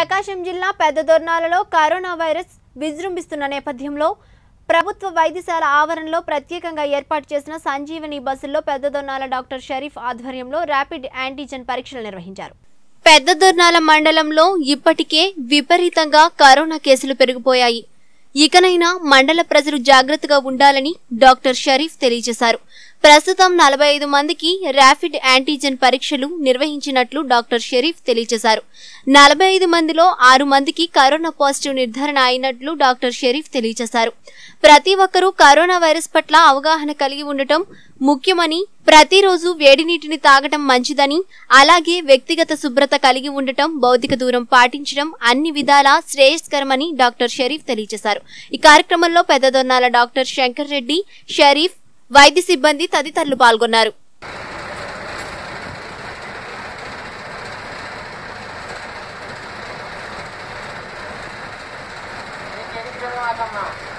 ప్రకాశం జిల్లా పెద్దదొర్నాలలో corona virus విజృంభిస్తున్న నేపథ్యంలో ప్రభుత్వ వైద్యశాల ఆవరణలో ప్రత్యేకంగా ఏర్పాటు చేసిన సంజీవని బస్సుల్లో పెద్దదొర్నాల డాక్టర్ షరీఫ్ ఆధ్వర్యంలో ర్యాపిడ్ యాంటీజెన్ పరీక్షలు నిర్వహించారు పెద్దదొర్నాల మండలంలో ఇప్పటికే విపరీతంగా కరోనా కేసులు పెరిగిపోయాయి ఇకనైనా మండల ప్రజలు జాగ్రత్తగా ఉండాలని డాక్టర్ షరీఫ్ తెలియజేశారు ప్రస్తుతం నలభై ఐదు మందికి ర్యాపిడ్ యాంటీజెన్ పరీక్షలు నిర్వహించినట్లు డాక్టర్ షరీఫ్ తెలియజేశారు నలభై ఐదు మందిలో ఆరు మందికి కరోనా పాజిటివ్ నిర్ధారణ అయినట్లు డాక్టర్ షరీఫ్ తెలియజేశారు ప్రతి ఒక్కరూ కరోనా వైరస్ పట్ల అవగాహన కలిగి ఉండటం ముఖ్యమని ప్రతిరోజు వేడి నీటిని తాగటం మంచిదని అలాగే వ్యక్తిగత శుభ్రత కలిగి ఉండటం భౌతిక దూరం పాటించడం అన్ని విధాలా శ్రేయస్కరమని డాక్టర్ షరీఫ్ తెలియజేశారు ఈ కార్యక్రమంలో పెద్దదొన్నాల డాక్టర్ శంకర్ రెడ్డి షరీఫ్ వైద్య సిబ్బంది తదితరులు పాల్గొన్నారు నీకు ఎన్ని కిలోలు వాడమ్మా